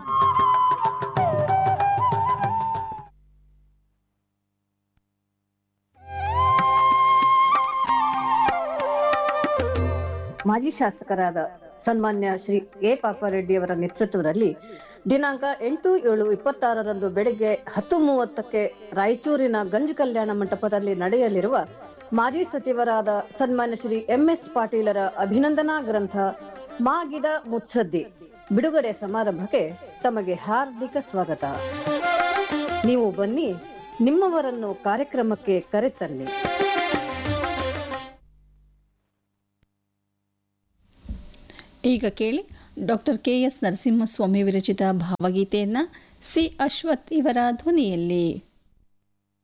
ಮಾಜಿ ಶಾಸಕರಾದ ಸನ್ಮಾನ್ಯ ಶ್ರೀ ಎ ಪಾಪಾರೆಡ್ಡಿಯವರ ನೇತೃತ್ವದಲ್ಲಿ ದಿನಾಂಕ ಎಂಟು ಏಳು ಇಪ್ಪತ್ತಾರರಂದು ಬೆಳಗ್ಗೆ ಹತ್ತು ಮೂವತ್ತಕ್ಕೆ ರಾಯಚೂರಿನ ಗಂಜ್ ಕಲ್ಯಾಣ ಮಂಟಪದಲ್ಲಿ ನಡೆಯಲಿರುವ ಮಾಜಿ ಸಚಿವರಾದ ಸನ್ಮಾನ್ಯ ಶ್ರೀ ಎಂ ಎಸ್ ಪಾಟೀಲರ ಅಭಿನಂದನಾ ಗ್ರಂಥ ಮಾಗಿದ ಮುತ್ಸದ್ದಿ ಬಿಡುಗಡೆ ಸಮಾರಂಭಕ್ಕೆ ತಮಗೆ ಹಾರ್ದಿಕ ಸ್ವಾಗತ ನೀವು ಬನ್ನಿ ನಿಮ್ಮವರನ್ನು ಕಾರ್ಯಕ್ರಮಕ್ಕೆ ಕರೆತನ್ನಿ ಈಗ ಕೇಳಿ ಡಾಕ್ಟರ್ ಕೆ ಎಸ್ ನರಸಿಂಹಸ್ವಾಮಿ ವಿರಚಿತ ಭಾವಗೀತೆಯನ್ನು ಸಿ ಅಶ್ವಥ್ ಇವರ ಧ್ವನಿಯಲ್ಲಿ